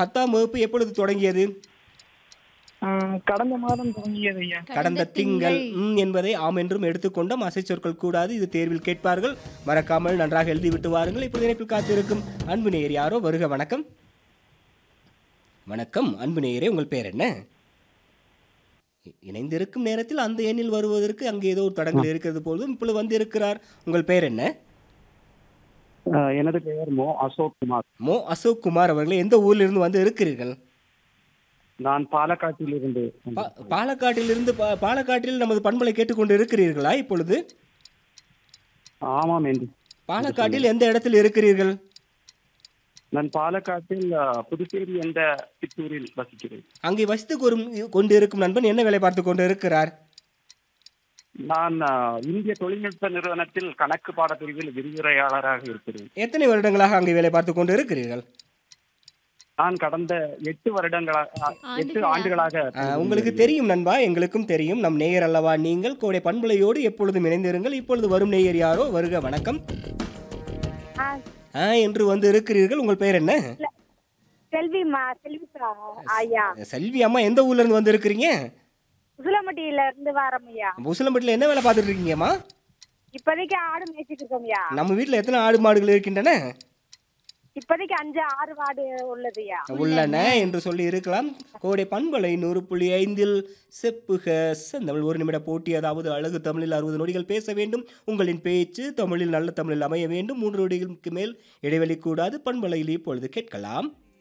பத்தாம் வகுப்பு எப்பொழுது தொடங்கியது ஆஹ் கடந்த மாதம் தொடங்கியது ஐயா கடந்த திங்கள் ம் என்பதை ஆம் என்றும் எடுத்துக்கொண்டோம் அசை சொற்கள் கூடாது இது தேர்வில் கேட்பார்கள் மறக்காமல் நன்றாக எழுதிவிட்டு வாருங்கள் இப்போது இணைப்பில் காத்திருக்கும் அன்பு நேயர் யாரோ வருக வணக்கம் வணக்கம் அன்பு நேயரே உங்கள் பேர் என்ன இ- இணைந்திருக்கும் நேரத்தில் அந்த எண்ணில் வருவதற்கு அங்கே ஏதோ ஒரு தடங்கள் இருக்கிறது போதும் இப்பொழுது வந்து இருக்கிறார் உங்கள் பெயர் என்ன ஆஹ் எனது பெயர் மோ அசோக் குமார் மோ அசோக் குமார் அவர்களே எந்த ஊரிலிருந்து வந்து இருக்கிறீர்கள் நான் பாலக்காட்டில் இருந்து பா பாலக்காட்டிலிருந்து பா பாலக்காட்டில் நமது பண்பலை கேட்டுக்கொண்டு இருக்கிறீர்களா இப்பொழுது ஆமாம் என்று பாலக்காட்டில் எந்த இடத்தில் இருக்கிறீர்கள் நான் பாலக்காட்டில் ஆஹ், புதுச்சேரி என்ற சித்தூரில் வசிக்கிறேன் அங்கே வசித்துக் கொரும் கொண்டு இருக்கும் நண்பன் என்ன வேலை பார்த்து கொண்டு இருக்கிறார் நான் ஆஹ், இந்திய தொழில்நுட்ப நிறுவனத்தில் கணக்கு பாடப்பிரிவில் விரிவுரையாளராக இருக்கிறேன் எத்தனை வருடங்களாக அங்கே வேலை பார்த்து கொண்டு இருக்கிறீர்கள் நான் கடந்த எட்டு வருடங்களாக எட்டு ஆண்டுகளாக ஆஹ், உங்களுக்கு தெரியும் நண்பா எங்களுக்கும் தெரியும் நம் நேயர் அல்லவா நீங்கள் கோடை பண்பலையோடு எப்பொழுதும் இணைந்திருங்கள் இப்பொழுது வரும் நேயர் யாரோ வருக வணக்கம் ஆ, ஆ என்று வந்து இருக்கிறீர்கள் உங்கள் பெயர் என்ன செல்விமா செல்வி சா- ஐயா செல்வி அம்மா எந்த ஊர்ல இருந்து வந்து இருக்கிறீங்க உசிலம்பட்டியில இருந்து வரோம் ஐயா முசலம்பட்டியில் என்ன வேலை பார்த்துட்டு இருக்கீங்கம்மா இப்போதைக்கு ஆடு மேய்ச்சிட்டு இருக்கோம் ஐயா நம்ம வீட்டில் எத்தனை ஆடு மாடுகள் இருக்கின்றன இப்போதைக்கு அஞ்சு ஆறு வாடு உள்ளது ஐயா உள்ளன என்று சொல்லி இருக்கலாம் கோடை பண்பலை நூறு புள்ளி ஐந்தில் செப்புக செந்தமிழ் ஒரு நிமிட போட்டி அதாவது அழகு தமிழில் அறுபது நொடிகள் பேச வேண்டும் உங்களின் பேச்சு தமிழில் நல்ல தமிழில் அமைய வேண்டும் மூன்று நொடிகளுக்கு மேல் இடைவெளி கூடாது பண்பலையில் இப்பொழுது கேட்கலாம்